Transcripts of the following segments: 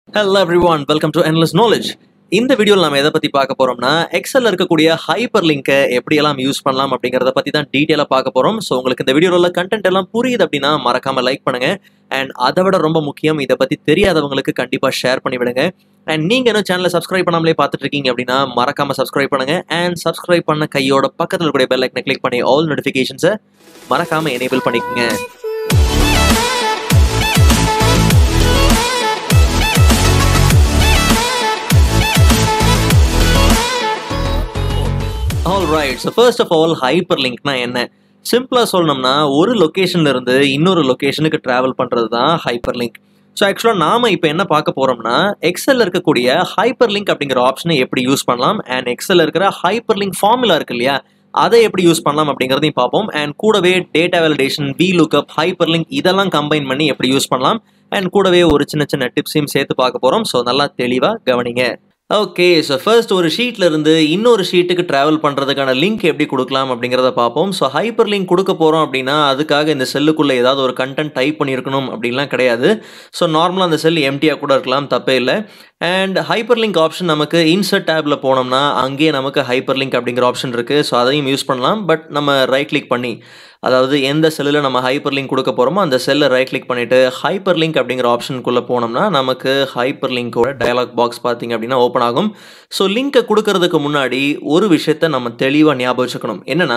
hello everyone welcome to endless knowledge இந்த வீடியோவில் நம்ம எதை பற்றி பார்க்க போகிறோம்னா எக்ஸலில் இருக்கக்கூடிய ஹைப்பர் லிங்கை எப்படியெல்லாம் யூஸ் பண்ணலாம் அப்படிங்கிறத பற்றி தான் டீட்டெயிலாக பார்க்க போகிறோம் ஸோ உங்களுக்கு இந்த வீடியோவில் உள்ள கண்டென்ட் எல்லாம் புரியுது அப்படின்னா மறக்காமல் லைக் பண்ணுங்கள் அண்ட் அதை விட ரொம்ப முக்கியம் இதை பற்றி தெரியாதவங்களுக்கு கண்டிப்பாக ஷேர் பண்ணி விடுங்க அண்ட் நீங்கள் இன்னும் சேனலை சப்ஸ்கிரைப் பண்ணாமலே பார்த்துட்டு இருக்கீங்க அப்படின்னா மறக்காமல் சப்ஸ்கிரைப் பண்ணுங்க அண்ட் சப்ஸ்கிரைப் பண்ண கையோட பக்கத்தில் இருக்கக்கூடிய பெல் ஐக்கனை கிளிக் பண்ணி ஆல் நோட்டிஃபிகேஷன்ஸை மறக்காமல் எனேபிள் பண்ணிக்கோங்க all right so first of all ஹைப்பர் லிங்க்னா என்ன சிம்பிளாக சொல்லணும்னா ஒரு லொக்கேஷன்ல இருந்து இன்னொரு லொக்கேஷனுக்கு ட்ராவல் பண்ணுறது தான் ஹைப்பர் லிங்க் ஸோ ஆக்சுவலாக நாம இப்போ என்ன பார்க்க போறோம்னா எக்ஸல்ல இருக்கக்கூடிய ஹைப்பர் லிங்க் அப்படிங்கிற ஆப்ஷனை எப்படி யூஸ் பண்ணலாம் அண்ட் எக்ஸல்ல இருக்கிற ஹைப்பர் லிங்க் ஃபார்முலா இருக்கு இல்லையா அதை எப்படி யூஸ் பண்ணலாம் அப்படிங்கிறதையும் பார்ப்போம் அண்ட் கூடவே data validation V lookup hyperlink இதெல்லாம் கம்பைன் பண்ணி எப்படி யூஸ் பண்ணலாம் அண்ட் கூடவே ஒரு சின்ன சின்ன டிப்ஸையும் சேர்த்து பார்க்க போகிறோம் ஸோ நல்லா தெளிவாக கவனிங்க ஓகே ஸோ ஃபர்ஸ்ட் ஒரு ஷீட்ல இருந்து இன்னொரு ஷீட்டுக்கு ட்ராவல் பண்ணுறதுக்கான லிங்க் எப்படி கொடுக்கலாம் அப்படிங்கிறத பார்ப்போம் ஸோ ஹைப்பர் லிங்க் கொடுக்க போகிறோம் அப்படின்னா அதுக்காக இந்த செல்லுக்குள்ளே ஏதாவது ஒரு கண்டென்ட் டைப் பண்ணியிருக்கணும் அப்படின்லாம் கிடையாது ஸோ நார்மலாக அந்த செல் எம்டியாக கூட இருக்கலாம் தப்பே இல்லை அண்ட் ஹைப்பர் லிங்க் ஆப்ஷன் நமக்கு இன்சர்ட் டேப்பில் போனோம்னா அங்கேயே நமக்கு ஹைப்பர் லிங்க் அப்படிங்கிற ஆப்ஷன் இருக்குது ஸோ அதையும் யூஸ் பண்ணலாம் பட் நம்ம ரைட் கிளிக் பண்ணி அதாவது எந்த செல்லில் நம்ம ஹைப்பர் லிங்க் கொடுக்க போகிறோமோ அந்த செல்லை ரைட் கிளிக் பண்ணிவிட்டு ஹைப்பர் லிங்க் அப்படிங்கிற ஆப்ஷனுக்குள்ளே போனோம்னா நமக்கு ஹைப்பர் லிங்கோட டயலாக் பாக்ஸ் பார்த்தீங்க அப்படின்னா ஓப்பன் ஆகும் ஸோ லிங்க்கை கொடுக்கறதுக்கு முன்னாடி ஒரு விஷயத்த நம்ம தெளிவாக ஞாபகம் வச்சுக்கணும் என்னென்னா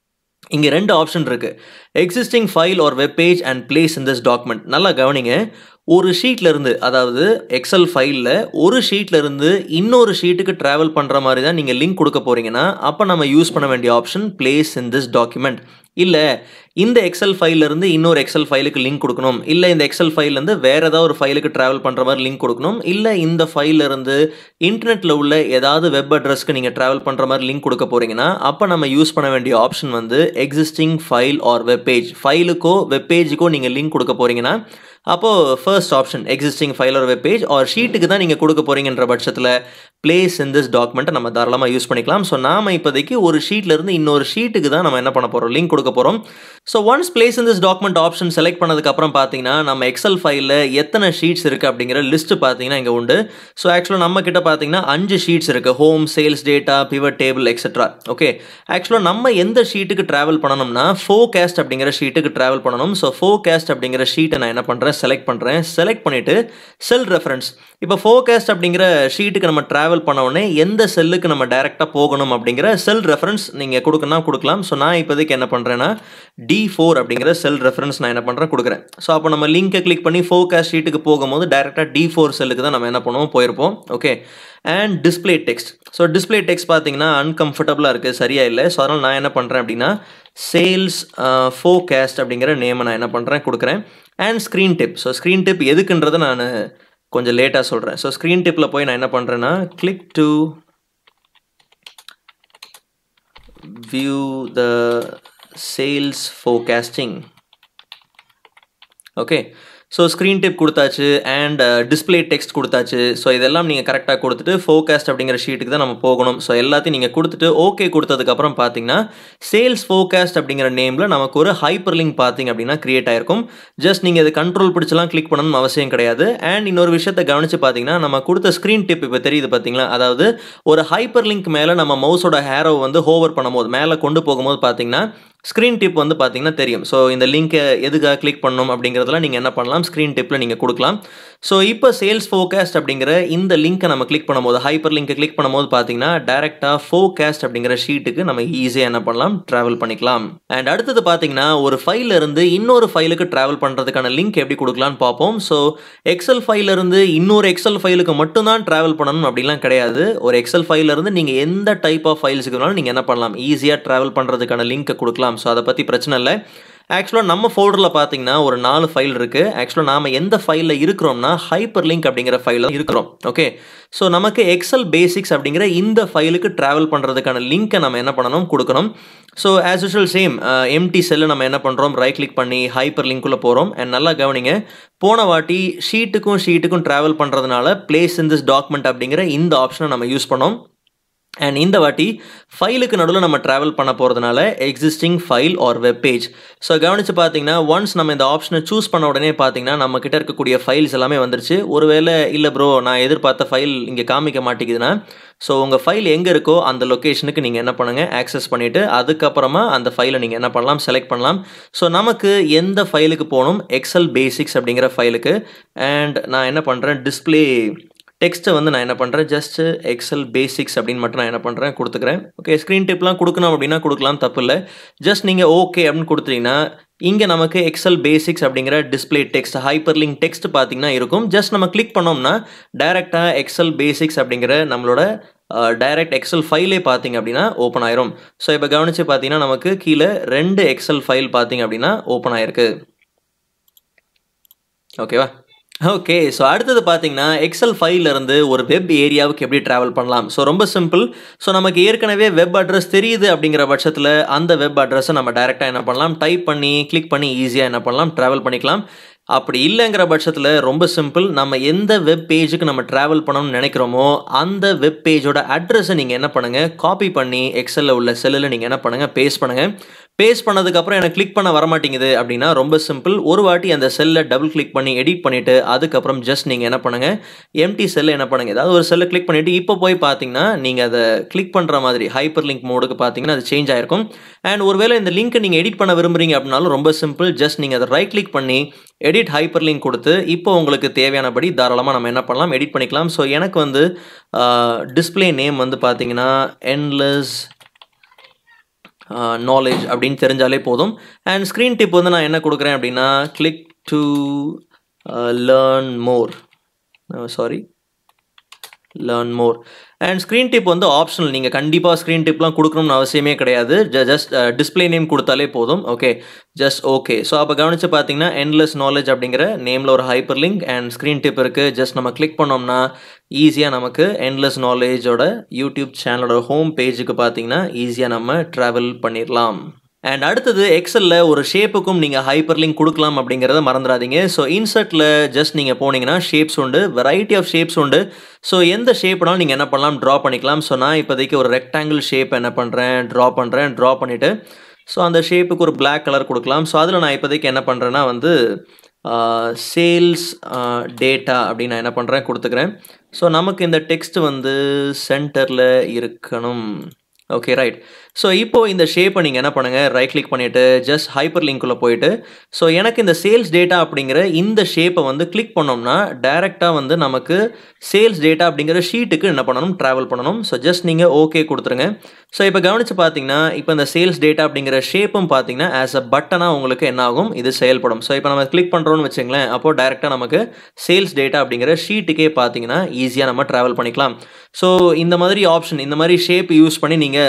இங்கே ரெண்டு ஆப்ஷன் இருக்குது existing file or web page and place in this document நல்லா கவனிங்க ஒரு ஷீட்ல இருந்து அதாவது எக்ஸல் ஃபைலில் ஒரு ஷீட்ல இருந்து இன்னொரு ஷீட்டுக்கு ட்ராவல் பண்ணுற மாதிரி தான் நீங்கள் லிங்க் கொடுக்க போறீங்கன்னா அப்போ நம்ம யூஸ் பண்ண வேண்டிய option place in this document இல்லை இந்த எக்ஸல் ஃபைல்லேருந்து இன்னொரு எக்ஸல் ஃபைலுக்கு லிங்க் கொடுக்கணும் இல்லை இந்த எக்ஸல் ஃபைல்லேருந்து வேறு ஏதாவது ஒரு ஃபைலுக்கு ட்ராவல் பண்ணுற மாதிரி லிங்க் கொடுக்கணும் இல்லை இந்த ஃபைல்லேருந்து இன்டர்நெட்டில் உள்ள ஏதாவது வெப் அட்ரஸ்க்கு நீங்கள் ட்ராவல் பண்ணுற மாதிரி லிங்க் கொடுக்க போகிறீங்கன்னா அப்போ நம்ம யூஸ் பண்ண வேண்டிய ஆப்ஷன் வந்து existing file or web page ஃபைலுக்கோ வெப் பேஜுக்கோ நீங்கள் லிங்க் கொடுக்க போகிறீங்கன்னா அப்போது ஃபர்ஸ்ட் ஆப்ஷன் எக்ஸிஸ்டிங் ஃபைல் ஒரு வெப் பேஜ் ஆர் ஷீட்டுக்கு தான் நீங்கள் கொடுக்க போகிறீங்கன்ற பட்சத்தில் பிளேஸ் இன் திஸ் டாக்குமெண்ட்டை நம்ம தாராளமாக யூஸ் பண்ணிக்கலாம் ஸோ நாம் இப்போதைக்கு ஒரு ஷீட்லேருந்து இன்னொரு ஷீட்டுக்கு தான் நம்ம என்ன பண்ண போகிறோம் லிங்க் கொடுக்க போகிறோம் so once place in this document option select பண்ணதுக்கப்புறம் பார்த்தீங்கன்னா நம்ம எக்ஸல் ஃபைலில் எத்தனை ஷீட்ஸ் இருக்குது அப்படிங்கிற லிஸ்ட் பார்த்தீங்கன்னா இங்கே உண்டு ஸோ ஆக்சுவலாக நம்ம கிட்ட பார்த்தீங்கன்னா அஞ்சு ஷீட்ஸ் இருக்குது home sales data pivot table etcetera okay ஆக்சுவலாக நம்ம எந்த ஷீட்டுக்கு ட்ராவல் பண்ணணும்னா ஃபோ கேஸ்ட் அப்படிங்கிற ஷீட்டுக்கு ட்ராவல் பண்ணணும் ஸோ ஃபோ கேஸ்ட் அப்படிங்கிற ஷீட்டை நான் என்ன பண்ணுறேன் செலக்ட் பண்ணுறேன் செலக்ட் பண்ணிவிட்டு செல் ரெஃபரன்ஸ் இப்போ ஃபோகாஸ்ட் அப்படிங்கிற ஷீட்டுக்கு நம்ம ட்ராவல் பண்ண உடனே எந்த செல்லுக்கு நம்ம டைரெக்டாக போகணும் அப்படிங்கிற செல் ரெஃபரன்ஸ் நீங்கள் கொடுக்கணும் கொடுக்கலாம் ஸோ நான் இப்போதைக்கு என்ன பண்ணுறேன்னா டி ஃபோர் அப்படிங்கிற செல் ரெஃபரன்ஸ் நான் என்ன பண்ணுறேன் கொடுக்குறேன் ஸோ அப்போ நம்ம லிங்கை கிளிக் பண்ணி ஃபோகாஸ்ட் ஷீட்டுக்கு போகும்போது டேரெக்டாக டி ஃபோர் செல்லுக்கு தான் நம்ம என்ன பண்ணுவோம் போயிருப்போம் okay and display text so display text பார்த்தீங்கன்னா அன்கம்ஃபர்டபுளாக இருக்குது சரியா இல்லை ஸோ அதனால் நான் என்ன பண்ணுறேன் அப்படின்னா சேல்ஸ் ஃபோகாஸ்ட் அப்படிங்கிற நேமை நான் என்ன பண்ணுறேன் கொடுக்குறேன் and screen tip so screen tip எதுக்குன்றதை நான் கொஞ்சம் லேட்டாக சொல்கிறேன் ஸோ ஸ்க்ரீன் டிப்பில் போய் நான் என்ன பண்ணுறேன்னா click to view the sales forecasting okay so screen tip கொடுத்தாச்சு அண்ட் டிஸ்பிளே டெக்ஸ்ட் கொடுத்தாச்சு ஸோ இதெல்லாம் நீங்கள் கரெக்டாக கொடுத்துட்டு ஃபோகாஸ்ட் அப்படிங்கிற ஷீட்டுக்கு தான் நம்ம போகணும் ஸோ எல்லாத்தையும் நீங்கள் கொடுத்துட்டு ஓகே கொடுத்ததுக்கப்புறம் பார்த்தீங்கன்னா சேல்ஸ் ஃபோகாஸ்ட் அப்படிங்கிற நேமில் நமக்கு ஒரு ஹைப்பர் லிங்க் பார்த்தீங்க அப்படின்னா கிரியேட் ஆயிருக்கும் ஜஸ்ட் நீங்கள் இது கண்ட்ரோல் பிடிச்சலாம் கிளிக் பண்ணணும்னு அவசியம் கிடையாது அண்ட் இன்னொரு விஷயத்தை கவனித்து பார்த்தீங்கன்னா நம்ம கொடுத்த ஸ்க்ரீன் டிப் இப்போ தெரியுது பார்த்தீங்களா அதாவது ஒரு ஹைப்பர் லிங்க் மேலே நம்ம மவுஸோட ஹேரோ வந்து ஹோவர் பண்ணும்போது மேலே கொண்டு போகும்போது பார்த்தீங்கன்னா ஸ்க்ரீன் டிப் வந்து பார்த்தீங்கன்னா தெரியும் ஸோ இந்த லிங்க்கை எதுக்காக கிளிக் பண்ணணும் அப்படிங்கிறதுல நீங்கள் என்ன பண்ணலாம் ஸ்க்ரீன் டிப்பில் நீங்கள் கொடுக்கலாம் ஸோ இப்போ சேல்ஸ் ஃபோகாஸ்ட் அப்படிங்கிற இந்த லிங்க்கை நம்ம கிளிக் பண்ணும்போது ஹைப்பர் லிங்கை கிளிக் பண்ணும்போது பார்த்தீங்கன்னா டேரெக்டாக ஃபோகாஸ்ட் அப்படிங்கிற ஷீட்டுக்கு நம்ம ஈஸியாக என்ன பண்ணலாம் ட்ராவல் பண்ணிக்கலாம் அண்ட் அடுத்தது பார்த்தீங்கன்னா ஒரு ஃபைலில் இருந்து இன்னொரு ஃபைலுக்கு ட்ராவல் பண்ணுறதுக்கான லிங்க் எப்படி கொடுக்கலான்னு பார்ப்போம் ஸோ எக்ஸல் ஃபைலில் இருந்து இன்னொரு எக்ஸல் ஃபைலுக்கு மட்டும்தான் ட்ராவல் பண்ணணும் அப்படிலாம் கிடையாது ஒரு எக்ஸல் ஃபைலில் இருந்து நீங்கள் எந்த டைப் ஆஃப் ஃபைல்ஸுக்கு வேணாலும் நீங்கள் என்ன பண்ணலாம் ஈஸியாக ட்ராவல் பண்ணுறதுக்கான லிங்க்கை கொடுக்கலாம் ஸோ அதை பற்றி பிரச்சனை இல்லை ஆக்சுவலாக நம்ம ஃபோல்டரில் பார்த்தீங்கன்னா ஒரு நாலு ஃபைல் இருக்குது ஆக்சுவலாக நாம் எந்த ஃபைலில் இருக்கிறோம்னா ஹைப்பர் லிங்க் அப்படிங்கிற ஃபைலில் இருக்கிறோம் ஓகே ஸோ நமக்கு எக்ஸல் பேசிக்ஸ் அப்படிங்கிற இந்த ஃபைலுக்கு ட்ராவல் பண்ணுறதுக்கான லிங்க்கை நம்ம என்ன பண்ணணும் கொடுக்கணும் so as usual same empty செல்லை நம்ம என்ன பண்ணுறோம் ரைட் கிளிக் பண்ணி ஹைப்பர் லிங்க்குள்ளே போகிறோம் அண்ட் நல்லா கவனிங்க போன வாட்டி ஷீட்டுக்கும் ஷீட்டுக்கும் ட்ராவல் பண்ணுறதுனால பிளேஸ் இன் திஸ் டாக்குமெண்ட் அப்படிங்கிற இந்த ஆப்ஷனை நம்ம யூஸ் பண்ணோம் அண்ட் இந்த வாட்டி ஃபைலுக்கு நடுவில் நம்ம ட்ராவல் பண்ண போகிறதுனால existing file or web page so கவனித்து பார்த்தீங்கன்னா ஒன்ஸ் நம்ம இந்த ஆப்ஷனை சூஸ் பண்ண உடனே பார்த்தீங்கன்னா நம்ம கிட்ட இருக்கக்கூடிய ஃபைல்ஸ் எல்லாமே வந்துருச்சு ஒருவேளை இல்லை ப்ரோ நான் எதிர்பார்த்த ஃபைல் இங்கே காமிக்க மாட்டேங்குதுன்னா ஸோ உங்கள் ஃபைல் எங்கே இருக்கோ அந்த லொக்கேஷனுக்கு நீங்கள் என்ன பண்ணுங்கள் ஆக்சஸ் பண்ணிவிட்டு அதுக்கப்புறமா அந்த ஃபைலை நீங்கள் என்ன பண்ணலாம் செலக்ட் பண்ணலாம் ஸோ நமக்கு எந்த ஃபைலுக்கு போகணும் எக்ஸல் பேசிக்ஸ் அப்படிங்கிற ஃபைலுக்கு அண்ட் நான் என்ன பண்ணுறேன் டிஸ்பிளே டெக்ஸ்ட்டை வந்து நான் என்ன பண்ணுறேன் ஜஸ்ட் எக்ஸல் பேசிக்ஸ் அப்படின்னு மட்டும் நான் என்ன பண்ணுறேன் கொடுத்துக்கிறேன் ஓகே ஸ்க்ரீன் டிப்லாம் கொடுக்கணும் அப்படின்னா கொடுக்கலாம் தப்பு இல்லை ஜஸ்ட் நீங்கள் ஓகே அப்படின்னு கொடுத்தீங்கன்னா இங்கே நமக்கு எக்ஸல் பேசிக்ஸ் அப்படிங்கிற display text hyperlink text பார்த்தீங்கன்னா இருக்கும் ஜஸ்ட் நம்ம கிளிக் பண்ணோம்னா டைரெக்டாக எக்ஸல் பேசிக்ஸ் அப்படிங்கிற நம்மளோட டைரக்ட் எக்ஸல் ஃபைலே பார்த்தீங்க அப்படின்னா ஓப்பன் ஆயிரும் ஸோ இப்போ கவனித்து பார்த்தீங்கன்னா நமக்கு கீழே ரெண்டு எக்ஸல் ஃபைல் பார்த்தீங்க அப்படின்னா ஓப்பன் ஆயிருக்கு ஓகேவா ஓகே ஸோ அடுத்தது பார்த்தீங்கன்னா எக்ஸல் இருந்து ஒரு வெப் ஏரியாவுக்கு எப்படி ட்ராவல் பண்ணலாம் ஸோ ரொம்ப சிம்பிள் ஸோ நமக்கு ஏற்கனவே வெப் அட்ரஸ் தெரியுது அப்படிங்கிற பட்சத்தில் அந்த வெப் அட்ரஸை நம்ம டைரெக்டாக என்ன பண்ணலாம் டைப் பண்ணி கிளிக் பண்ணி ஈஸியாக என்ன பண்ணலாம் ட்ராவல் பண்ணிக்கலாம் அப்படி இல்லைங்கிற பட்சத்தில் ரொம்ப சிம்பிள் நம்ம எந்த வெப் பேஜுக்கு நம்ம ட்ராவல் பண்ணணும்னு நினைக்கிறோமோ அந்த வெப் பேஜோட அட்ரஸை நீங்கள் என்ன பண்ணுங்கள் காப்பி பண்ணி எக்ஸலில் உள்ள செல்லில் நீங்கள் என்ன பண்ணுங்கள் பேஸ்ட் பண்ணுங்கள் பேஸ்ட் பண்ணதுக்கப்புறம் எனக்கு கிளிக் பண்ண வரமாட்டேங்குது அப்படின்னா ரொம்ப சிம்பிள் ஒரு வாட்டி அந்த செல்லை டபுள் கிளிக் பண்ணி எடிட் பண்ணிவிட்டு அதுக்கப்புறம் ஜஸ்ட் நீங்கள் என்ன பண்ணுங்கள் எம்டி செல்லை என்ன பண்ணுங்கள் ஏதாவது ஒரு செல்லை கிளிக் பண்ணிவிட்டு இப்போ போய் பார்த்தீங்கன்னா நீங்கள் அதை கிளிக் பண்ணுற மாதிரி ஹைப்பர் லிங்க் மோடுக்கு பார்த்தீங்கன்னா அது சேஞ்ச் ஆயிருக்கும் அண்ட் ஒருவேளை இந்த லிங்க்கை நீங்கள் எடிட் பண்ண விரும்புறீங்க அப்படின்னாலும் ரொம்ப சிம்பிள் ஜஸ்ட் நீங்கள் அதை ரைட் கிளிக் பண்ணி எடிட் ஹைப்பர் லிங்க் கொடுத்து இப்போ உங்களுக்கு தேவையானபடி தாராளமாக நம்ம என்ன பண்ணலாம் எடிட் பண்ணிக்கலாம் ஸோ எனக்கு வந்து டிஸ்பிளே நேம் வந்து பார்த்தீங்கன்னா என்லெஸ் நாலேஜ் அப்படின்னு தெரிஞ்சாலே போதும் அண்ட் ஸ்க்ரீன் டிப் வந்து நான் என்ன கொடுக்குறேன் அப்படின்னா click to learn more sorry learn more and screen tip வந்து ஆப்ஷனல் நீங்கள் கண்டிப்பாக ஸ்க்ரீன் டிப்லாம் கொடுக்கணும்னு அவசியமே கிடையாது ஜஸ்ட் டிஸ்பிளே நேம் கொடுத்தாலே போதும் ஓகே ஜஸ்ட் ஓகே ஸோ அப்போ கவனித்து பார்த்தீங்கன்னா என்லெஸ் நாலேஜ் அப்படிங்கிற நேமில் ஒரு hyperlink and screen tip இருக்குது ஜஸ்ட் நம்ம கிளிக் பண்ணோம்னா ஈஸியாக நமக்கு என்லெஸ் நாலேஜோட யூடியூப் சேனலோட ஹோம் பேஜுக்கு பார்த்தீங்கன்னா ஈஸியாக நம்ம ட்ராவல் பண்ணிடலாம் அண்ட் அடுத்தது எக்ஸலில் ஒரு ஷேப்புக்கும் நீங்கள் ஹைப்பர் லிங்க் கொடுக்கலாம் அப்படிங்கிறத மறந்துடாதீங்க ஸோ இன்சர்ட்டில் ஜஸ்ட் நீங்கள் போனீங்கன்னா ஷேப்ஸ் உண்டு வெரைட்டி ஆஃப் ஷேப்ஸ் உண்டு ஸோ எந்த ஷேப்னாலும் நீங்கள் என்ன பண்ணலாம் ட்ரா பண்ணிக்கலாம் ஸோ நான் இப்போதைக்கு ஒரு ரெக்டாங்கிள் ஷேப் என்ன பண்ணுறேன் ட்ரா பண்ணுறேன் ட்ரா பண்ணிவிட்டு ஸோ அந்த ஷேப்புக்கு ஒரு பிளாக் கலர் கொடுக்கலாம் ஸோ அதில் நான் இப்போதைக்கு என்ன பண்ணுறேன்னா வந்து சேல்ஸ் டேட்டா அப்படின்னு நான் என்ன பண்ணுறேன் கொடுத்துக்கிறேன் ஸோ நமக்கு இந்த டெக்ஸ்ட் வந்து சென்டரில் இருக்கணும் ஓகே ரைட் ஸோ இப்போ இந்த ஷேப்பை நீங்கள் என்ன பண்ணுங்கள் ரைட் கிளிக் பண்ணிவிட்டு ஜஸ்ட் ஹைப்பர் லிங்க்குள்ளே போயிட்டு ஸோ எனக்கு இந்த சேல்ஸ் டேட்டா அப்படிங்கிற இந்த ஷேப்பை வந்து கிளிக் பண்ணோம்னா டைரெக்டாக வந்து நமக்கு சேல்ஸ் டேட்டா அப்படிங்கிற ஷீட்டுக்கு என்ன பண்ணணும் ட்ராவல் பண்ணணும் ஸோ ஜஸ்ட் நீங்கள் ஓகே கொடுத்துருங்க ஸோ இப்போ கவனித்து பார்த்தீங்கன்னா இப்போ இந்த சேல்ஸ் டேட்டா அப்படிங்கிற ஷேப்பும் பார்த்தீங்கன்னா ஆஸ் அ பட்டனாக உங்களுக்கு என்ன ஆகும் இது செயல்படும் ஸோ இப்போ நம்ம கிளிக் பண்ணுறோம்னு வச்சுங்களேன் அப்போது டைரெக்டாக நமக்கு சேல்ஸ் டேட்டா அப்படிங்கிற ஷீட்டுக்கே பார்த்தீங்கன்னா ஈஸியாக நம்ம ட்ராவல் பண்ணிக்கலாம் ஸோ இந்த மாதிரி ஆப்ஷன் இந்த மாதிரி ஷேப் யூஸ் பண்ணி நீங்கள்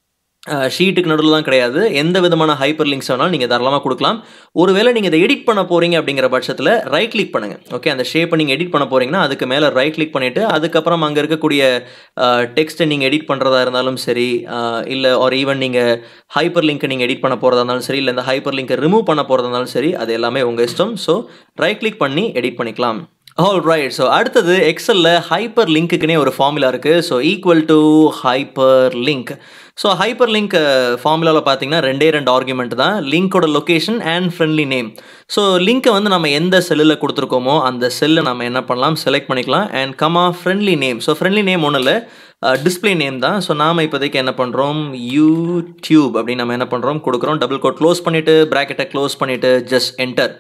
ஷீட்டுக்கு நடுவில் தான் கிடையாது எந்த விதமான ஹைப்பர் லிங்க்ஸ் வேணாலும் நீங்கள் தாராளமாக கொடுக்கலாம் ஒருவேளை நீங்கள் இதை எடிட் பண்ண போகிறீங்க அப்படிங்கிற பட்சத்தில் ரைட் கிளிக் பண்ணுங்கள் ஓகே அந்த ஷேப்பை நீங்கள் எடிட் பண்ண போகிறீங்கன்னா அதுக்கு மேலே ரைட் கிளிக் பண்ணிவிட்டு அதுக்கப்புறம் அங்கே இருக்கக்கூடிய டெக்ஸ்ட்டை நீங்கள் எடிட் பண்ணுறதா இருந்தாலும் சரி இல்லை ஒரு ஈவன் நீங்கள் ஹைப்பர் லிங்க்கை நீங்கள் எடிட் பண்ண போகிறதா இருந்தாலும் சரி இல்லை இந்த ஹைப்பர் லிங்க்கை ரிமூவ் பண்ண போகிறதா இருந்தாலும் சரி அது எல்லாமே உங்கள் இஷ்டம் ஸோ ரைட் கிளிக் பண்ணி எடிட் பண்ணிக்கலாம் ஆல் ரைட் ஸோ அடுத்தது எக்ஸலில் ஹைப்பர் லிங்க்குக்குனே ஒரு ஃபார்முலா இருக்குது so equal to hyperlink so hyperlink ஃபார்முலாவில் பார்த்தீங்கன்னா ரெண்டே ரெண்டு ஆர்குமெண்ட் தான் லிங்க்கோட location and friendly name so லிங்க்கை வந்து நம்ம எந்த செல்லில் கொடுத்துருக்கோமோ அந்த செல்லை நம்ம என்ன பண்ணலாம் செலக்ட் பண்ணிக்கலாம் and comma friendly name so friendly name ஒன்றும் இல்லை டிஸ்பிளே நேம் தான் ஸோ நாம் இப்போதைக்கு என்ன பண்ணுறோம் யூடியூப் அப்படின்னு நம்ம என்ன பண்ணுறோம் கொடுக்குறோம் டபுள் கோட் க்ளோஸ் பண்ணிவிட்டு ப்ராக்கெட்டை க்ளோஸ் பண்ணிவிட்டு ஜஸ்ட் என்டர்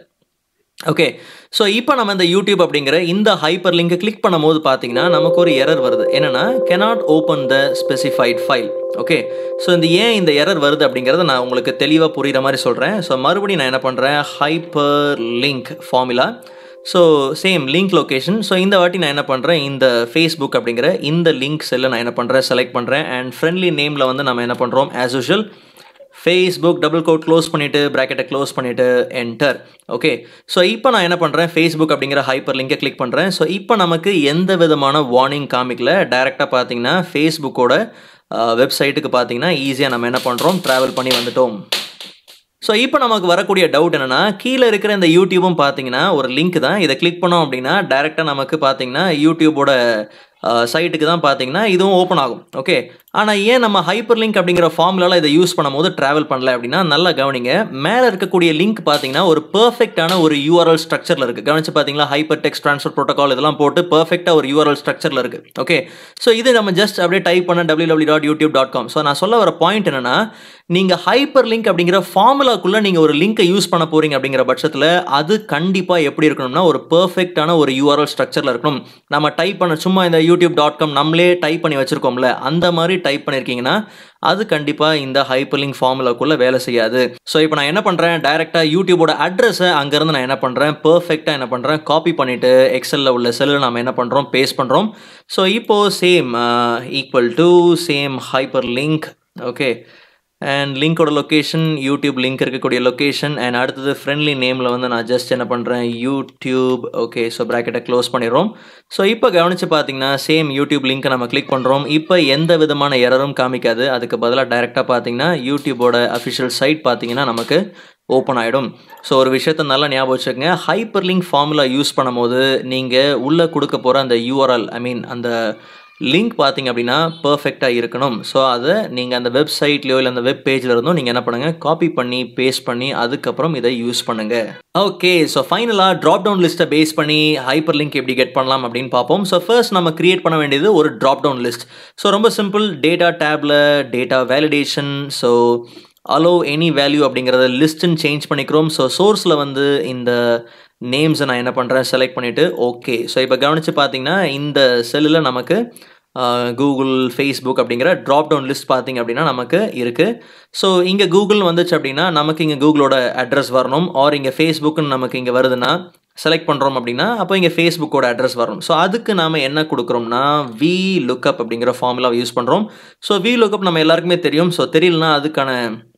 ஓகே ஸோ இப்போ நம்ம இந்த யூடியூப் அப்படிங்கிற இந்த ஹைப்பர் லிங்கை கிளிக் பண்ணும்போது பார்த்தீங்கன்னா நமக்கு ஒரு எரர் வருது என்னென்னா cannot open the specified file okay so இந்த ஏன் இந்த எரர் வருது அப்படிங்கிறத நான் உங்களுக்கு தெளிவாக புரிகிற மாதிரி சொல்கிறேன் ஸோ மறுபடியும் நான் என்ன பண்ணுறேன் hyperlink formula so same link location so இந்த வாட்டி நான் என்ன பண்ணுறேன் இந்த ஃபேஸ்புக் அப்படிங்கிற இந்த லிங்க் செல்லை நான் என்ன பண்ணுறேன் செலக்ட் பண்ணுறேன் அண்ட் ஃப்ரெண்ட்லி நேமில் வந்து நம்ம என்ன பண்ணுறோம் as usual Facebook double quote close பண்ணிவிட்டு ப்ராக்கெட்டை க்ளோஸ் பண்ணிவிட்டு என்டர் ஓகே ஸோ இப்போ நான் என்ன பண்ணுறேன் ஃபேஸ்புக் அப்படிங்கிற ஹைப்பர் லிங்கை கிளிக் பண்ணுறேன் ஸோ இப்போ நமக்கு எந்த விதமான வார்னிங் காமிக்கல டேரெக்டாக பார்த்தீங்கன்னா ஃபேஸ்புக்கோட வெப்சைட்டுக்கு பார்த்தீங்கன்னா ஈஸியாக நம்ம என்ன பண்ணுறோம் ட்ராவல் பண்ணி வந்துட்டோம் ஸோ இப்போ நமக்கு வரக்கூடிய டவுட் என்னென்னா கீழே இருக்கிற இந்த யூடியூபும் பார்த்தீங்கன்னா ஒரு லிங்க் தான் இதை கிளிக் பண்ணோம் அப்படின்னா டேரெக்டாக நமக்கு பார்த்தீங்கன்னா யூடியூபோட சைட்டுக்கு தான் பார்த்தீங்கன்னா இதுவும் ஓப்பன் ஆகும் ஓகே ஆனால் ஏன் நம்ம ஹைப்பர் லிங்க் அப்படிங்கிற ஃபார்முலாவில் இதை யூஸ் பண்ணும்போது ட்ராவல் பண்ணல அப்படின்னா நல்லா கவனிங்க மேலே இருக்கக்கூடிய லிங்க் பார்த்தீங்கன்னா ஒரு பெர்ஃபெக்டான ஒரு யூஆர்எல் ஸ்ட்ரக்சரில் இருக்குது கவனிச்சு பார்த்தீங்களா ஹைப்பர் டெக்ஸ்ட் ட்ரான்ஸ்ஃபர் ப்ரோட்டோகால் இதெல்லாம் போட்டு பெர்ஃபெக்டாக ஒரு யூஆர்எல் ஸ்ட்ரக்சரில் இருக்குது ஓகே ஸோ இது நம்ம ஜஸ்ட் அப்படியே டைப் பண்ண W W dot YouTube dot com so நான் சொல்ல வர பாயிண்ட் என்னன்னா நீங்கள் ஹைப்பர் லிங்க் அப்படிங்கிற ஃபார்முலாக்குள்ளே நீங்கள் ஒரு லிங்கை யூஸ் பண்ண போகிறீங்க அப்படிங்கிற பட்சத்தில் அது கண்டிப்பாக எப்படி இருக்கணும்னா ஒரு பெர்ஃபெக்டான ஒரு யூஆர்எல் ஸ்ட்ரக்சரில் இருக்கணும் நம்ம டைப் பண்ண சும்மா இந்த யூடியூப் டாட் காம் நம்மளே டைப் பண்ணி வச்சுருக்கோம்ல அந்த மாதிரி டைப் பண்ணியிருக்கீங்கன்னா அது கண்டிப்பாக இந்த ஹைப்பர் லிங்க் ஃபார்முலாக்குள்ளே வேலை செய்யாது ஸோ இப்போ நான் என்ன பண்ணுறேன் டைரெக்டாக யூடியூபோட அட்ரஸை அங்கேருந்து நான் என்ன பண்ணுறேன் பெர்ஃபெக்டாக என்ன பண்ணுறேன் காப்பி பண்ணிவிட்டு எக்ஸலில் உள்ள செல்லில் நம்ம என்ன பண்ணுறோம் பேஸ்ட் பண்ணுறோம் ஸோ இப்போது same equal to same hyperlink okay and லிங்கோட லொக்கேஷன் யூடியூப் லிங்க் இருக்கக்கூடிய லொக்கேஷன் அண்ட் அடுத்தது ஃப்ரெண்ட்லி நேமில் வந்து நான் ஜஸ்ட் என்ன பண்ணுறேன் யூடியூப் ஓகே ஸோ ப்ராக்கெட்டை க்ளோஸ் பண்ணிடுறோம் ஸோ இப்போ கவனித்து பார்த்தீங்கன்னா சேம் யூடியூப் லிங்க்கை நம்ம கிளிக் பண்ணுறோம் இப்போ எந்த விதமான எரரும் காமிக்காது அதுக்கு பதிலாக டைரெக்டாக பார்த்தீங்கன்னா யூடியூபோட அஃபிஷியல் சைட் பார்த்தீங்கன்னா நமக்கு ஓப்பன் ஆகிடும் ஸோ ஒரு விஷயத்த நல்லா ஞாபகம் வச்சுக்கோங்க ஹைப்பர் லிங்க் ஃபார்முலா யூஸ் பண்ணும்போது நீங்கள் உள்ளே கொடுக்க போகிற அந்த யூஆர்எல் ஐ மீன் அந்த லிங்க் பார்த்தீங்க அப்படின்னா பர்ஃபெக்டாக இருக்கணும் ஸோ அதை நீங்கள் அந்த வெப்சைட்லையோ இல்லை அந்த வெப் பேஜில் இருந்தோ நீங்கள் என்ன பண்ணுங்கள் காப்பி பண்ணி பேஸ்ட் பண்ணி அதுக்கப்புறம் இதை யூஸ் பண்ணுங்கள் ஓகே ஸோ ஃபைனலாக ட்ராப் டவுன் லிஸ்ட்டை பேஸ் பண்ணி ஹைப்பர் லிங்க் எப்படி கெட் பண்ணலாம் அப்படின்னு பார்ப்போம் ஸோ ஃபர்ஸ்ட் நம்ம கிரியேட் பண்ண வேண்டியது ஒரு ட்ராப் டவுன் லிஸ்ட் ஸோ ரொம்ப சிம்பிள் டேட்டா டேப்பில் data validation so allow any value அப்படிங்கிறத லிஸ்ட்டுன்னு சேஞ்ச் பண்ணிக்கிறோம் ஸோ சோர்ஸில் வந்து இந்த நேம்ஸை நான் என்ன பண்ணுறேன் செலக்ட் பண்ணிவிட்டு ஓகே ஸோ இப்போ கவனித்து பார்த்தீங்கன்னா இந்த செல்லில் நமக்கு கூகுள் ஃபேஸ்புக் அப்படிங்கிற ட்ராப் டவுன் லிஸ்ட் பார்த்தீங்க அப்படின்னா நமக்கு இருக்குது ஸோ இங்கே கூகுள் வந்துச்சு அப்படின்னா நமக்கு இங்கே கூகுளோட அட்ரஸ் வரணும் ஆர் இங்கே ஃபேஸ்புக்குன்னு நமக்கு இங்கே வருதுன்னா செலக்ட் பண்ணுறோம் அப்படின்னா அப்போ இங்கே ஃபேஸ்புக்கோட அட்ரஸ் வரும் ஸோ அதுக்கு நாம் என்ன கொடுக்குறோம்னா வி லுக்கப் அப்படிங்கிற ஃபார்முலா யூஸ் பண்ணுறோம் ஸோ வி லுக்கப் நம்ம எல்லாருக்குமே தெரியும் ஸோ தெரியலனா அதுக்கான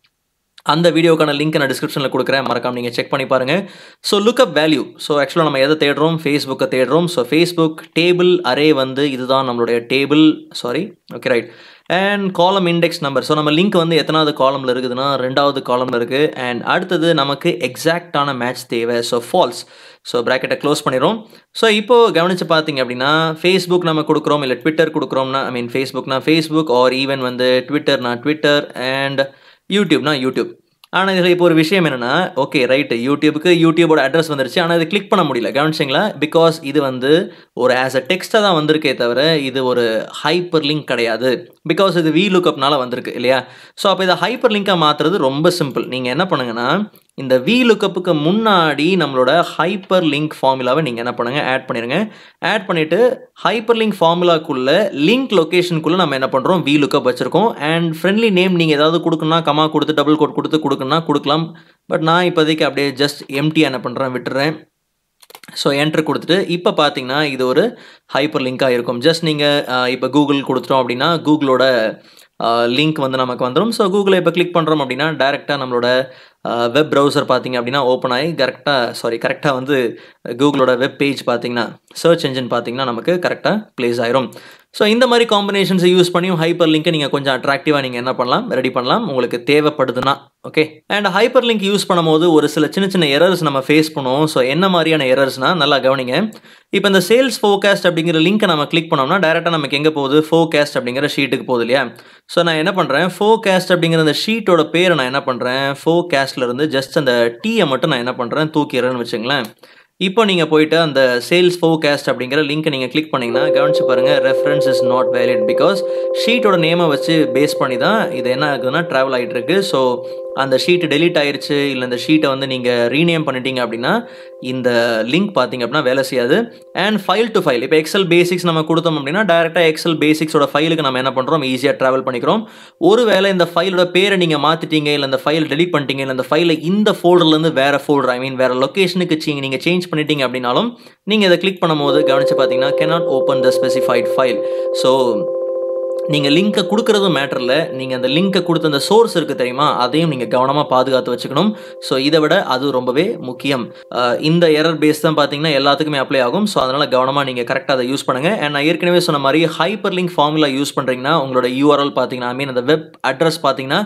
அந்த வீடியோக்கான லிங்க் நான் டிஸ்கிரிப்ஷனில் கொடுக்குறேன் மறக்காம நீங்கள் செக் பண்ணி பாருங்கள் ஸோ லுக்கப் வேல்யூ ஸோ ஆக்சுவலாக நம்ம எதை தேடுறோம் ஃபேஸ்புக்கை தேடுறோம் ஸோ ஃபேஸ்புக் டேபிள் அரே வந்து இதுதான் நம்மளுடைய table sorry okay right and column index number so நம்ம லிங்க் வந்து எத்தனாவது காலமில் இருக்குதுன்னா ரெண்டாவது காலமில் இருக்குது அண்ட் அடுத்தது நமக்கு எக்ஸாக்டான மேட்ச் தேவை ஸோ ஃபால்ஸ் ஸோ ப்ராக்கெட்டை க்ளோஸ் பண்ணிடும் ஸோ இப்போது கவனித்து பார்த்தீங்க அப்படின்னா ஃபேஸ்புக் நம்ம கொடுக்குறோம் இல்லை ட்விட்டர் கொடுக்குறோம்னா ஐ மீன் ஃபேஸ்புக்னா ஃபேஸ்புக் ஆர் ஈவன் வந்து ட்விட்டர்னா ட்விட்டர் அண்ட் யூடியூப்னா யூடியூப் ஆனால் இதில் இப்போ ஒரு விஷயம் என்னென்னா ஓகே ரைட்டு யூடியூபுக்கு யூடியூபோட அட்ரஸ் வந்துருச்சு ஆனால் இது கிளிக் பண்ண முடியல கவனிச்சிங்களா பிகாஸ் இது வந்து ஒரு ஆஸ் அ டெக்ஸ்ட்டாக தான் வந்திருக்கே தவிர இது ஒரு ஹைப்பர் லிங்க் கிடையாது பிகாஸ் இது வி லுக்கப்னால வந்திருக்கு இல்லையா ஸோ அப்போ இதை ஹைப்பர் லிங்காக மாற்றுறது ரொம்ப சிம்பிள் நீங்கள் என்ன பண்ணுங்கன்னா இந்த வி லுக்கப்புக்கு முன்னாடி நம்மளோட ஹைப்பர் லிங்க் ஃபார்முலாவை நீங்கள் என்ன பண்ணுங்கள் ஆட் பண்ணிடுங்க ஆட் பண்ணிவிட்டு ஹைப்பர் லிங்க் ஃபார்முலாக்குள்ளே லிங்க் லொக்கேஷனுக்குள்ளே நம்ம என்ன பண்ணுறோம் வி லுக்கப் வச்சுருக்கோம் அண்ட் ஃப்ரெண்ட்லி நேம் நீங்கள் ஏதாவது கொடுக்கணும்னா கமா கொடுத்து டபுள் கோட் கொடுத்து கொடுக்கணும்னா கொடுக்கலாம் பட் நான் இப்போதைக்கு அப்படியே ஜஸ்ட் எம்டி என்ன பண்ணுறேன் விட்டுறேன் ஸோ என்ட்ரு கொடுத்துட்டு இப்போ பார்த்தீங்கன்னா இது ஒரு ஹைப்பர் லிங்காக இருக்கும் ஜஸ்ட் நீங்கள் இப்போ கூகுள் கொடுத்துட்டோம் அப்படின்னா கூகுளோட லிங்க் வந்து நமக்கு வந்துடும் ஸோ கூகுளை இப்போ கிளிக் பண்ணுறோம் அப்படின்னா டேரெக்டாக நம்மளோட வெப் ப்ரௌசர் பார்த்தீங்க அப்படின்னா ஓப்பன் ஆகி கரெக்டாக சாரி கரெக்டாக வந்து கூகுளோட வெப் பேஜ் பார்த்தீங்கன்னா சர்ச் என்ஜின் பார்த்தீங்கன்னா நமக்கு கரெக்டாக ப்ளேஸ் ஆயிரும் ஸோ இந்த மாதிரி காம்பினேஷன்ஸை யூஸ் பண்ணியும் ஹைப்பர் லிங்க்கை நீங்கள் கொஞ்சம் அட்ராக்டிவாக நீங்கள் என்ன பண்ணலாம் ரெடி பண்ணலாம் உங்களுக்கு தேவைப்படுதுன்னா okay and hyperlink use பண்ணும்போது ஒரு சில சின்ன சின்ன எரர்ஸ் நம்ம ஃபேஸ் பண்ணுவோம் ஸோ என்ன மாதிரியான எரர்ஸ்னால் நல்லா கவனிங்க இப்போ இந்த சேல்ஸ் ஃபோகாஸ்ட் அப்படிங்கிற லிங்க்கை நம்ம கிளிக் பண்ணோம்னா டேரெக்டாக நமக்கு எங்கே போகுது ஃபோகாஸ்ட் அப்படிங்கிற ஷீட்டுக்கு போகுது இல்லையா ஸோ நான் என்ன பண்ணுறேன் ஃபோகாஸ்ட் அப்படிங்கிற அந்த ஷீட்டோட பேரை நான் என்ன பண்ணுறேன் ஃபோகாஸ்ட்ல இருந்து ஜஸ்ட் அந்த டீயை மட்டும் நான் என்ன பண்ணுறேன் தூக்கிறேன்னு வச்சுங்களேன் இப்போ நீங்கள் போயிட்டு அந்த சேல்ஸ் ஃபோகாஸ்ட் அப்படிங்கிற லிங்க்கை நீங்கள் கிளிக் பண்ணிங்கன்னா கவனிச்சு பாருங்கள் reference is not valid because ஷீட்டோட நேமை வச்சு பேஸ் பண்ணி தான் இது என்ன ஆகுதுன்னா ட்ராவல் ஆகிட்டு இருக்கு ஸோ அந்த ஷீட்டு டெலீட் ஆயிருச்சு இல்லை இந்த ஷீட்டை வந்து நீங்கள் ரீநேம் பண்ணிட்டீங்க அப்படின்னா இந்த லிங்க் பார்த்தீங்க அப்படின்னா வேலை செய்யாது அண்ட் ஃபைல் டு ஃபைல் இப்போ எக்ஸல் பேசிக்ஸ் நம்ம கொடுத்தோம் அப்படின்னா டேரெக்டாக எக்ஸல் பேசிக்ஸோட ஃபைலுக்கு நம்ம என்ன பண்ணுறோம் ஈஸியாக ட்ராவல் பண்ணிக்கிறோம் ஒருவேளை இந்த ஃபைலோட பேரை நீங்கள் மாற்றிட்டீங்க இல்லை இந்த ஃபைல் டெலிட் பண்ணிட்டீங்க இல்லை இந்த ஃபைலை இந்த ஃபோல்டர்லேருந்து வேறு ஃபோல்டர் ஐ மீன் வேறு லொக்கேஷனுக்கு சீங்க நீங்கள் சேஞ்ச் பண்ணிட்டீங்க அப்படின்னாலும் நீங்கள் இதை கிளிக் பண்ணும்போது கவனித்து பார்த்தீங்கன்னா cannot open the specified file so நீங்கள் லிங்க்கை கொடுக்குறது மேட்டரில் நீங்கள் அந்த லிங்க்கை கொடுத்த அந்த சோர்ஸ் இருக்குது தெரியுமா அதையும் நீங்கள் கவனமாக பாதுகாத்து வச்சுக்கணும் ஸோ இதை விட அது ரொம்பவே முக்கியம் இந்த எரர் பேஸ் தான் பார்த்தீங்கன்னா எல்லாத்துக்குமே அப்ளை ஆகும் ஸோ அதனால் கவனமாக நீங்கள் கரெக்டாக அதை யூஸ் பண்ணுங்கள் அண்ட் நான் ஏற்கனவே சொன்ன மாதிரி ஹைப்பர் லிங்க் ஃபார்முலா யூஸ் பண்ணுறீங்கன்னா உங்களோட யூஆர்எல் பார்த்தீங்கன்னா ஐ மீன் அந்த வெப் அட்ரஸ் பார்த்தீங்கன்னா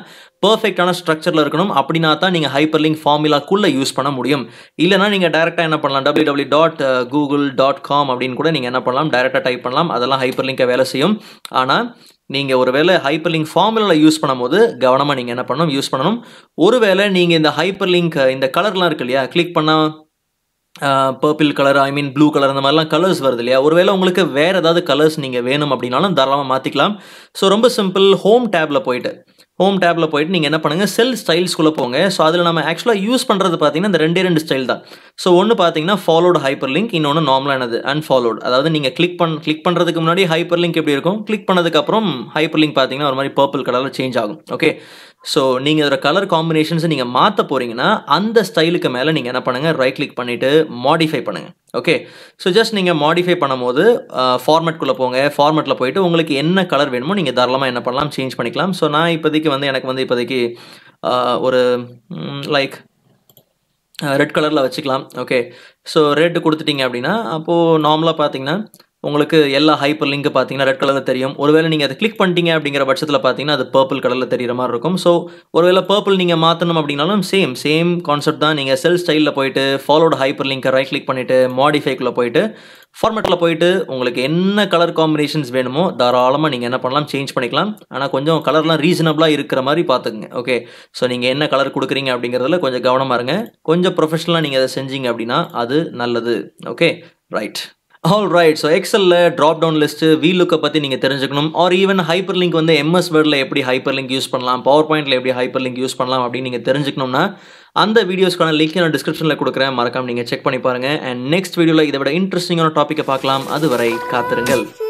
பர்ஃபெக்டான ஸ்ட்ரக்சரில் இருக்கணும் அப்படின்னா தான் நீங்கள் ஹைப்பர் லிங்க் ஃபார்முலாக்குள்ளே யூஸ் பண்ண முடியும் இல்லைனா நீங்கள் டேரெக்டாக என்ன பண்ணலாம் W W dot Google dot com அப்படின்னு கூட நீங்கள் என்ன பண்ணலாம் டேரெக்டாக டைப் பண்ணலாம் அதெல்லாம் ஹைப்பர் லிங்கை வேலை செய்யும் ஆனால் நீங்கள் ஒருவேளை ஹைப்பர் லிங்க் ஃபார்முலாவில் யூஸ் பண்ணும்போது கவனமாக நீங்கள் என்ன பண்ணணும் யூஸ் பண்ணணும் ஒருவேளை நீங்கள் இந்த ஹைப்பர் லிங்க் இந்த கலர்லாம் இருக்கு இல்லையா கிளிக் பண்ணால் purple colour I mean blue colour அந்த மாதிரிலாம் கலர்ஸ் வருது இல்லையா ஒருவேளை உங்களுக்கு வேறு ஏதாவது கலர்ஸ் நீங்கள் வேணும் அப்படின்னாலும் தாராளமாக மாற்றிக்கலாம் ஸோ ரொம்ப சிம்பிள் ஹோம் டேப்பில் போயிட்டு ஹோம் டேப்பில் போயிட்டு நீங்கள் என்ன பண்ணுங்கள் செல் ஸ்டைல்ஸ்குள்ளே போங்க ஸோ அதில் நம்ம ஆக்சுவலாக யூஸ் பண்ணுறது பார்த்தீங்கன்னா இந்த ரெண்டே ரெண்டு ஸ்டைல் தான் ஸோ ஒன்று பார்த்தீங்கன்னா ஃபாலோடு ஹைப்பர் லிங்க் இன்னொன்று நார்மலானது அன்ஃபாலோட் அதாவது நீங்கள் கிளிக் பண் கிளிக் பண்ணுறதுக்கு முன்னாடி ஹைப்பர் லிங்க் எப்படி இருக்கும் கிளிக் பண்ணதுக்கப்புறம் ஹைப்பர் லிங்க் பார்த்தீங்கன்னா ஒரு மாதிரி பர்பிள் கலரில் சேஞ்ச் ஆகும் ஓகே ஸோ நீங்கள் இதோட கலர் காம்பினேஷன்ஸை நீங்கள் மாற்ற போகிறீங்கன்னா அந்த ஸ்டைலுக்கு மேலே நீங்கள் என்ன பண்ணுங்கள் ரைட் கிளிக் பண்ணிவிட்டு மாடிஃபை பண்ணுங்கள் ஓகே ஸோ ஜஸ்ட் நீங்கள் மாடிஃபை பண்ணும்போது ஃபார்மேட்குள்ளே போங்க ஃபார்மேட்டில் போயிட்டு உங்களுக்கு என்ன கலர் வேணுமோ நீங்கள் தாராளமாக என்ன பண்ணலாம் சேஞ்ச் பண்ணிக்கலாம் ஸோ நான் இப்போதைக்கு வந்து எனக்கு வந்து இப்போதைக்கு ஒரு லைக் ரெட் கலரில் வச்சுக்கலாம் ஓகே ஸோ ரெட் கொடுத்துட்டீங்க அப்படின்னா அப்போது நார்மலாக பார்த்தீங்கன்னா உங்களுக்கு எல்லா ஹைப்பர் லிங்க் பார்த்தீங்கன்னா ரெட் கலரில் தெரியும் ஒருவேளை நீங்கள் அதை கிளிக் பண்ணிட்டீங்க அப்படிங்கிற பட்சத்தில் பார்த்தீங்கன்னா அது பர்பிள் கலரில் தெரிகிற மாதிரி இருக்கும் ஸோ ஒருவேளை பர்பிள் நீங்கள் மாற்றணும் அப்படின்னாலும் சேம் சேம் கான்செப்ட் தான் நீங்கள் செல் ஸ்டைலில் போயிட்டு ஃபாலோடு ஹைப்பர் லிங்கை ரைட் கிளிக் பண்ணிவிட்டு மாடிஃபைக்குள்ளே போயிட்டு ஃபார்மேட்டில் போயிட்டு உங்களுக்கு என்ன கலர் காம்பினேஷன்ஸ் வேணுமோ தாராளமாக நீங்கள் என்ன பண்ணலாம் சேஞ்ச் பண்ணிக்கலாம் ஆனால் கொஞ்சம் கலர்லாம் ரீசனபிளாக இருக்கிற மாதிரி பார்த்துக்குங்க ஓகே ஸோ நீங்கள் என்ன கலர் கொடுக்குறீங்க அப்படிங்கிறதுல கொஞ்சம் கவனமாக இருங்க கொஞ்சம் ப்ரொஃபஷனலாக நீங்கள் அதை செஞ்சீங்க அப்படின்னா அது நல்லது okay right all right so எக்ஸலில் ட்ராப் டவுன் லிஸ்ட்டு வி லுக்கை பற்றி நீங்கள் தெரிஞ்சுக்கணும் ஆர் ஈவன் ஹைப்பர் லிங்க் வந்து எம்எஸ் வேர்டில் எப்படி ஹைப்பர் லிங்க் யூஸ் பண்ணலாம் பவர் பாயிண்ட்டில் எப்படி ஹைப்பர் லிங்க் யூஸ் பண்ணலாம் அப்படின்னு நீங்கள் தெரிஞ்சுக்கணும்னா அந்த வீடியோஸ்க்கான லிங்க் நான் டிஸ்கிரிப்ஷனில் கொடுக்குறேன் மறக்காம நீங்கள் செக் பண்ணி பாருங்கள் அண்ட் நெக்ஸ்ட் வீடியோவில் இதை விட இன்ட்ரெஸ்டிங்கான டாப்பிக்கை பார்க்கலாம் அதுவரை காத்திருங்கள்